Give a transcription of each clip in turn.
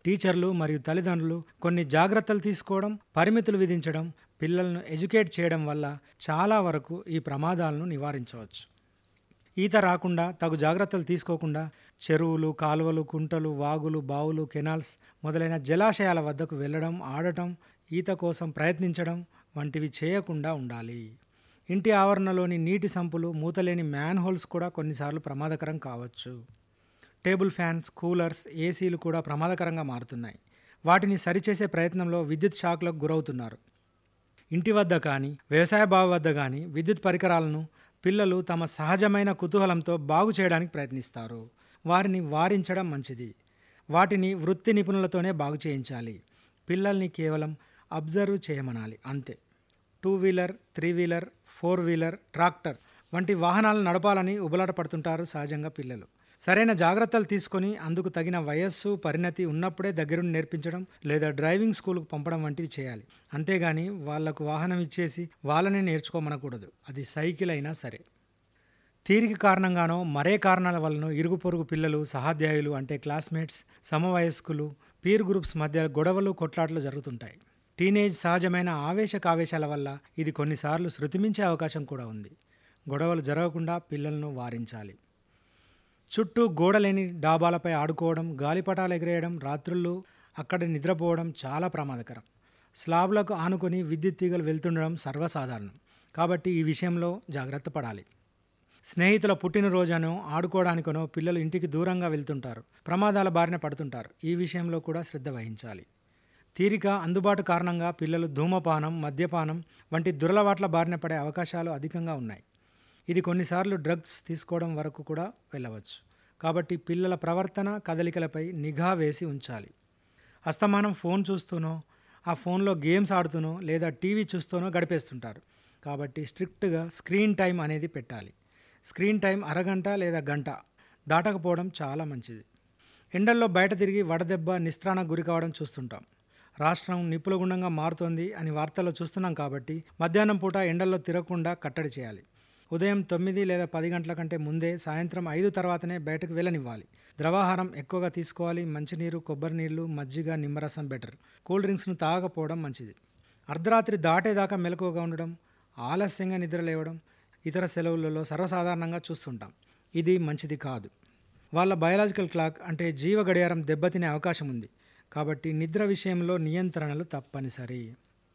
టీచర్లు మరియు తల్లిదండ్రులు కొన్ని జాగ్రత్తలు తీసుకోవడం పరిమితులు విధించడం పిల్లలను ఎడ్యుకేట్ చేయడం వల్ల చాలా వరకు ఈ ప్రమాదాలను నివారించవచ్చు ఈత రాకుండా తగు జాగ్రత్తలు తీసుకోకుండా చెరువులు కాలువలు కుంటలు వాగులు బావులు కెనాల్స్ మొదలైన జలాశయాల వద్దకు వెళ్ళడం ఆడటం ఈత కోసం ప్రయత్నించడం వంటివి చేయకుండా ఉండాలి ఇంటి ఆవరణలోని నీటి సంపులు మూతలేని మ్యాన్ హోల్స్ కూడా కొన్నిసార్లు ప్రమాదకరం కావచ్చు టేబుల్ ఫ్యాన్స్ కూలర్స్ ఏసీలు కూడా ప్రమాదకరంగా మారుతున్నాయి వాటిని సరిచేసే ప్రయత్నంలో విద్యుత్ షాక్లకు గురవుతున్నారు ఇంటి వద్ద కానీ వ్యవసాయ బావి వద్ద కానీ విద్యుత్ పరికరాలను పిల్లలు తమ సహజమైన కుతూహలంతో బాగు చేయడానికి ప్రయత్నిస్తారు వారిని వారించడం మంచిది వాటిని వృత్తి నిపుణులతోనే బాగు చేయించాలి పిల్లల్ని కేవలం అబ్జర్వ్ చేయమనాలి అంతే two wheeler three wheeler four wheeler tractor వంటి వాహనాలు నడపాలని ఉబలాట పడుతుంటారు సహజంగా పిల్లలు సరైన జాగ్రత్తలు తీసుకొని అందుకు తగిన వయస్సు పరిణతి ఉన్నప్పుడే దగ్గరుండి నేర్పించడం లేదా డ్రైవింగ్ స్కూల్కు పంపడం వంటివి చేయాలి అంతేగాని వాళ్లకు వాహనం ఇచ్చేసి వాళ్ళనే నేర్చుకోమనకూడదు అది సైకిల్ అయినా సరే తీరిక కారణంగానో మరే కారణాల వలన ఇరుగు పొరుగు పిల్లలు సహాధ్యాయులు అంటే క్లాస్మేట్స్ సమవయస్కులు పీర్ గ్రూప్స్ మధ్య గొడవలు కొట్లాటలు జరుగుతుంటాయి టీనేజ్ సహజమైన ఆవేశ కావేశాల వల్ల ఇది కొన్నిసార్లు శృతిమించే అవకాశం కూడా ఉంది గొడవలు జరగకుండా పిల్లలను వారించాలి చుట్టూ గోడలేని డాబాలపై ఆడుకోవడం గాలిపటాలు ఎగిరేయడం రాత్రుళ్ళు అక్కడ నిద్రపోవడం చాలా ప్రమాదకరం స్లాబ్లకు ఆనుకొని విద్యుత్ తీగలు వెళ్తుండడం సర్వసాధారణం కాబట్టి ఈ విషయంలో జాగ్రత్త పడాలి స్నేహితుల పుట్టినరోజునో ఆడుకోవడానికనో పిల్లలు ఇంటికి దూరంగా వెళ్తుంటారు ప్రమాదాల బారిన పడుతుంటారు ఈ విషయంలో కూడా శ్రద్ధ వహించాలి తీరిక అందుబాటు కారణంగా పిల్లలు ధూమపానం మద్యపానం వంటి దురలవాట్ల బారిన పడే అవకాశాలు అధికంగా ఉన్నాయి ఇది కొన్నిసార్లు డ్రగ్స్ తీసుకోవడం వరకు కూడా వెళ్ళవచ్చు కాబట్టి పిల్లల ప్రవర్తన కదలికలపై నిఘా వేసి ఉంచాలి అస్తమానం ఫోన్ చూస్తూనో ఆ ఫోన్లో గేమ్స్ ఆడుతూనో లేదా టీవీ చూస్తూనో గడిపేస్తుంటారు కాబట్టి స్ట్రిక్ట్గా స్క్రీన్ టైం అనేది పెట్టాలి స్క్రీన్ టైం అరగంట లేదా గంట దాటకపోవడం చాలా మంచిది ఎండల్లో బయట తిరిగి వడదెబ్బ నిస్త్రాణకు గురి కావడం చూస్తుంటాం రాష్ట్రం నిప్పుల గుండంగా మారుతోంది అని వార్తల్లో చూస్తున్నాం కాబట్టి మధ్యాహ్నం పూట ఎండల్లో తిరగకుండా కట్టడి చేయాలి ఉదయం తొమ్మిది లేదా పది గంటల కంటే ముందే సాయంత్రం ఐదు తర్వాతనే బయటకు వెళ్ళనివ్వాలి ద్రవాహారం ఎక్కువగా తీసుకోవాలి మంచినీరు కొబ్బరి నీళ్లు మజ్జిగ నిమ్మరసం బెటర్ కూల్ డ్రింక్స్ను తాగకపోవడం మంచిది అర్ధరాత్రి దాటేదాకా మెలకువగా ఉండడం ఆలస్యంగా నిద్ర లేవడం ఇతర సెలవులలో సర్వసాధారణంగా చూస్తుంటాం ఇది మంచిది కాదు వాళ్ళ బయలాజికల్ క్లాక్ అంటే జీవ గడియారం దెబ్బతినే అవకాశం ఉంది కాబట్టి నిద్ర విషయంలో నియంత్రణలు తప్పనిసరి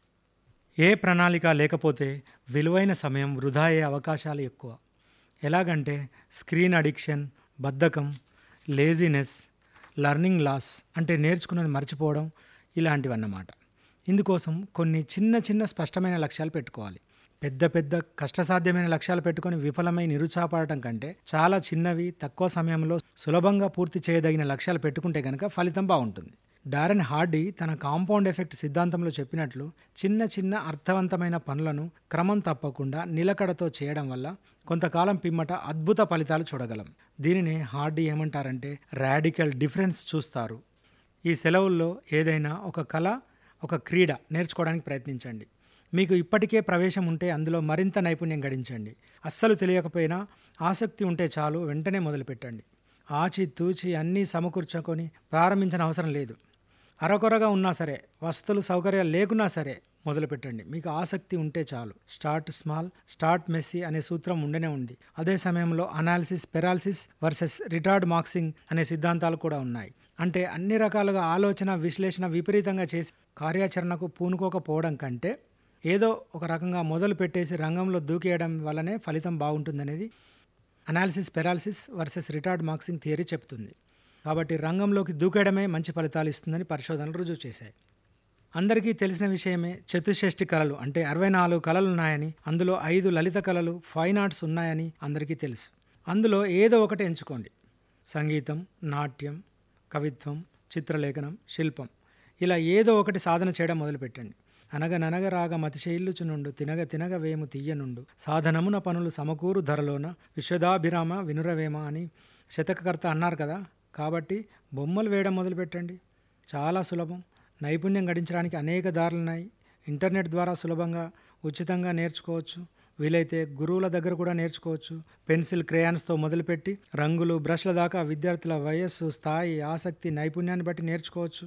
ఏ ప్రణాళిక లేకపోతే విలువైన సమయం వృధా అయ్యే అవకాశాలు ఎక్కువ ఎలాగంటే స్క్రీన్ అడిక్షన్ బద్ధకం లేజినెస్ లర్నింగ్ లాస్ అంటే నేర్చుకున్నది మర్చిపోవడం ఇలాంటివన్నమాట ఇందుకోసం కొన్ని చిన్న చిన్న స్పష్టమైన లక్ష్యాలు పెట్టుకోవాలి పెద్ద పెద్ద కష్టసాధ్యమైన లక్ష్యాలు పెట్టుకొని విఫలమై నిరుత్సాహపడటం కంటే చాలా చిన్నవి తక్కువ సమయంలో సులభంగా పూర్తి చేయదగిన లక్ష్యాలు పెట్టుకుంటే కనుక ఫలితం బాగుంటుంది డారెన్ హార్డీ తన కాంపౌండ్ ఎఫెక్ట్ సిద్ధాంతంలో చెప్పినట్లు చిన్న చిన్న అర్థవంతమైన పనులను క్రమం తప్పకుండా నిలకడతో చేయడం వల్ల కొంతకాలం పిమ్మట అద్భుత ఫలితాలు చూడగలం దీనిని హార్డీ ఏమంటారంటే రాడికల్ డిఫరెన్స్ చూస్తారు ఈ సెలవుల్లో ఏదైనా ఒక కళ ఒక క్రీడ నేర్చుకోవడానికి ప్రయత్నించండి మీకు ఇప్పటికే ప్రవేశం ఉంటే అందులో మరింత నైపుణ్యం గడించండి అస్సలు తెలియకపోయినా ఆసక్తి ఉంటే చాలు వెంటనే మొదలుపెట్టండి ఆచి తూచి అన్నీ సమకూర్చుకొని ప్రారంభించిన అవసరం లేదు అరకొరగా ఉన్నా సరే వస్తువులు సౌకర్యాలు లేకున్నా సరే మొదలుపెట్టండి మీకు ఆసక్తి ఉంటే చాలు స్టార్ట్ స్మాల్ స్టార్ట్ మెస్సీ అనే సూత్రం ఉండనే ఉంది అదే సమయంలో అనాలిసిస్ పెరాలిసిస్ వర్సెస్ రిటార్డ్ మార్క్సింగ్ అనే సిద్ధాంతాలు కూడా ఉన్నాయి అంటే అన్ని రకాలుగా ఆలోచన విశ్లేషణ విపరీతంగా చేసి కార్యాచరణకు పూనుకోకపోవడం కంటే ఏదో ఒక రకంగా మొదలు పెట్టేసి రంగంలో దూకేయడం వల్లనే ఫలితం బాగుంటుందనేది అనాలిసిస్ పెరాలిసిస్ వర్సెస్ రిటార్డ్ మార్క్సింగ్ థియరీ చెప్తుంది కాబట్టి రంగంలోకి దూకేయడమే మంచి ఫలితాలు ఇస్తుందని పరిశోధనలు రుజువు చేశాయి అందరికీ తెలిసిన విషయమే చతుషష్ఠి కళలు అంటే అరవై నాలుగు కళలు ఉన్నాయని అందులో ఐదు లలిత కళలు ఫైన్ ఆర్ట్స్ ఉన్నాయని అందరికీ తెలుసు అందులో ఏదో ఒకటి ఎంచుకోండి సంగీతం నాట్యం కవిత్వం చిత్రలేఖనం శిల్పం ఇలా ఏదో ఒకటి సాధన చేయడం మొదలుపెట్టండి అనగననగ రాగ మతిశైల్లుచునుండు తినగ తినగ వేము తీయనుండు సాధనమున పనులు సమకూరు ధరలోన విశ్వదాభిరామ వినురవేమ అని శతకకర్త అన్నారు కదా కాబట్టి బొమ్మలు వేయడం మొదలుపెట్టండి చాలా సులభం నైపుణ్యం గడించడానికి అనేక దారులున్నాయి ఇంటర్నెట్ ద్వారా సులభంగా ఉచితంగా నేర్చుకోవచ్చు వీలైతే గురువుల దగ్గర కూడా నేర్చుకోవచ్చు పెన్సిల్ క్రేయాన్స్తో మొదలుపెట్టి రంగులు బ్రష్ల దాకా విద్యార్థుల వయస్సు స్థాయి ఆసక్తి నైపుణ్యాన్ని బట్టి నేర్చుకోవచ్చు